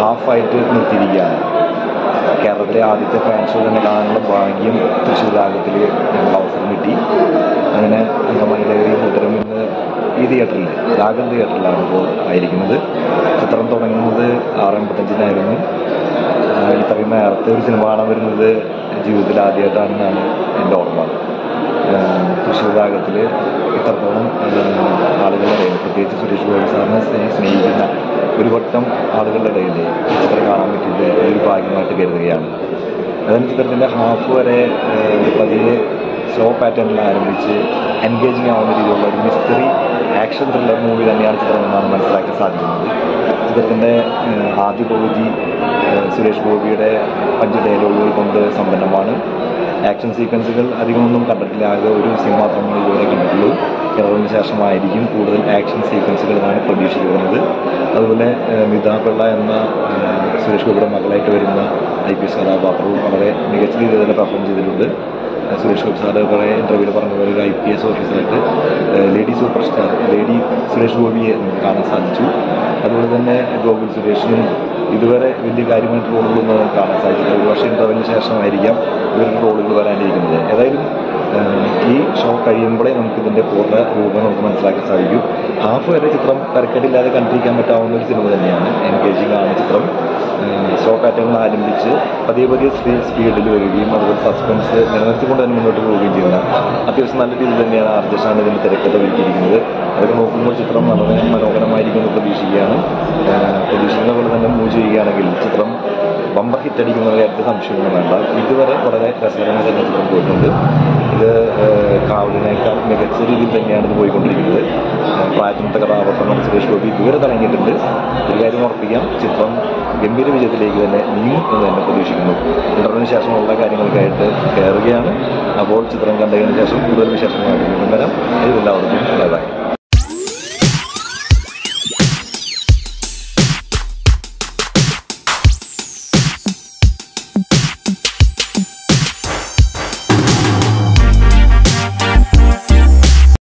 ഹാഫായിട്ട് നിർത്തിയിരിക്കുകയാണ് കേരളത്തിലെ ആദ്യത്തെ fan show തന്നെ കാണാനുള്ള ഭാഗ്യം തൃശ്ശൂർ രാഗത്തിൽ ഞങ്ങൾക്ക് അവസരം കിട്ടി അങ്ങനെ അങ്കമാലിലകരി ഉത്തരം ഇന്ന് ഈ തിയേറ്ററിൽ രാഗം തിയേറ്ററിലാണ് ഇപ്പോൾ ആയിരിക്കുന്നത് ചിത്രം തുടങ്ങുന്നത് ആറ് എൺപത്തഞ്ചിനായിരുന്നു ആഹ് ഇത്രയും നേരത്തെ ഒരു സിനിമ കാണാൻ വരുന്നത് ജീവിതത്തിൽ ആദ്യമായിട്ടാണെന്നാണ് എൻ്റെ ഓർമ്മ ആഹ് തൃശ്ശൂർ രാഗത്തിൽ ഇത്രത്തോളം ആഹ് ആളുകളുടെ ഇടയിൽ പ്രത്യേകിച്ച് സുരേഷ് ഗോപി സാറിനെ സ്നേ- സ്നേഹിക്കുന്ന ഒരു വട്ടം ആളുകളുടെ ഇടയിൽ ഈ ചിത്രം കാണാൻ പറ്റിയത് ഒരു ഭാഗ്യമായിട്ട് കരുതുകയാണ് അതാണ് ചിത്രത്തിൻ്റെ ഹാഫ് വരെ ആഹ് പതിയെ സ്ലോ പാറ്റേണിൽ ആരംഭിച്ച് എൻഗേജിങ് ആവുന്ന രീതിയിലുള്ള ഒരു മിസ്റ്ററി ആക്ഷൻ ത്രില്ലർ മൂവി തന്നെയാണ് ചിത്രം എന്നാണ് മനസ്സിലാക്കാൻ സാധിക്കുന്നത് ചിത്രത്തിൻ്റെ ആഹ് ആദ്യ പകുതി ആഹ് സുരേഷ് ഗോപിയുടെ പഞ്ച് ഡയലോഗുകൾ കൊണ്ട് സമ്പന്നമാണ് ആക്ഷൻ സീക്വൻസുകൾ അധികമൊന്നും കണ്ടിട്ടില്ല ആകെ ഒരു സീൻ മാത്രം നമ്മൾ ഇതുവരെ കണ്ടിട്ടുള്ളൂ കേരളത്തിന് ശേഷമായിരിക്കും കൂടുതൽ ആക്ഷൻ സീക്വൻസുകൾ എന്നാണ് പ്രതീക്ഷിക്കുന്നത് അതുപോലെ ഏഹ്, മിതാ പിള്ള എന്ന ഏഹ്, സുരേഷ് ഗോപിയുടെ മകളായിട്ട് വരുന്ന ഐ പി എസ് കഥാപാത്രവും വളരെ മികച്ച രീതിയിൽ തന്നെ പെർഫോം ചെയ്തിട്ടുണ്ട് ഏഹ്, സുരേഷ് ഗോപി സാറ് കുറേ ഇൻ്റർവ്യൂവിൽ പറഞ്ഞ പോലെ ഒരു ഐ പി എസ് ഓഫീസറായിട്ട് ഏഹ്, lady super star lady Suresh ഗോപിയെ നമുക്ക് കാണാൻ സാധിച്ചു അതുപോലെ തന്നെ ഗോകുൽ സുരേഷിനും ഇതുവരെ വലിയ കാര്യമായിട്ട് റോളുകളൊന്നും നമുക്ക് കാണാൻ സാധിച്ചില്ല ഒരു വർഷം ഇൻ്റർവ്യൂവിന് ശേഷമായിരിക്കാം ഇവരുടെ റോളുകൾ വരാനിരിക്കുന്നത് ഏതായാലും ഏഹ്, ഈ ഷോ കഴിയുമ്പോഴേ നമുക്ക് ഇതിൻ്റെ പൂർണ്ണ രൂപം നമുക്ക് മനസ്സിലാക്കാൻ സാധിക്കും ഹാഫ് വരെ ചിത്രം തരക്കേടില്ലാതെ കണ്ടിരിക്കാൻ പറ്റാവുന്ന ഒരു സിനിമ തന്നെയാണ് എൻഗേജിങ് ആണ് ചിത്രം ഷോ പാറ്റേണിൽ ആരംഭിച്ച് പതിയെ പതിയെ സ്പീ- സ്പീഡിൽ വരികയും അതുപോലെ സസ്പെൻസ് നിലനിർത്തിക്കൊണ്ട് തന്നെ മുന്നോട്ട് പോവുകയും ചെയ്യുന്ന അത്യാവശ്യം നല്ല രീതിയിൽ തന്നെയാണ് ആർജഷാണ് ഇതിൻ്റെ തിരക്കഥ ഒരുക്കിയിരിക്കുന്നത് അതൊക്കെ നോക്കുമ്പോൾ ചിത്രം വളരെ മനോഹരമായിരിക്കും എന്ന് പ്രതീക്ഷിക്കുകയാണ് ഏഹ്, പ്രതീക്ഷിക്കുന്ന പോലെ തന്നെ മൂവ് ചെയ്യുകയാണെങ്കിൽ ചിത്രം ബമ്പർ ഹിറ്റ് അടിക്കുന്ന കാര്യത്തിൽ സംശയമൊന്നും വേണ്ട ഇതുവരെ വളരെ രസകരമായി തന്നെ ചിത്രം പോയിട്ടുണ്ട് ഇത് ഏഹ്, കാവലിനേക്കാൾ മികച്ച രീതിയിൽ തന്നെയാണ് ഇത് പോയിക്കൊണ്ടിരിക്കുന്നത് ഏഹ്, പ്രായത്തിനത്തെ കഥാപാത്രമാണ് സുരേഷ് ഗോപി ഇതുവരെ തുടങ്ങിയിട്ടുണ്ട് ഒരു കാര്യം ഉറപ്പിക്കാം ചിത്രം ഗംഭീര വിജയത്തിലേക്ക് തന്നെ നീങ്ങും എന്ന് തന്നെ പ്രതീക്ഷിക്കുന്നു ഇന്റർവ്യൂവിന് ശേഷമുള്ള കാര്യങ്ങൾക്കായിട്ട് കയറുകയാണ് അപ്പോൾ ചിത്രം കണ്ടതിന് ശേഷം കൂടുതൽ വിശേഷങ്ങളായിട്ട് വീണ്ടും വരാം ഇത് എല്ലാവർക്കും ബൈ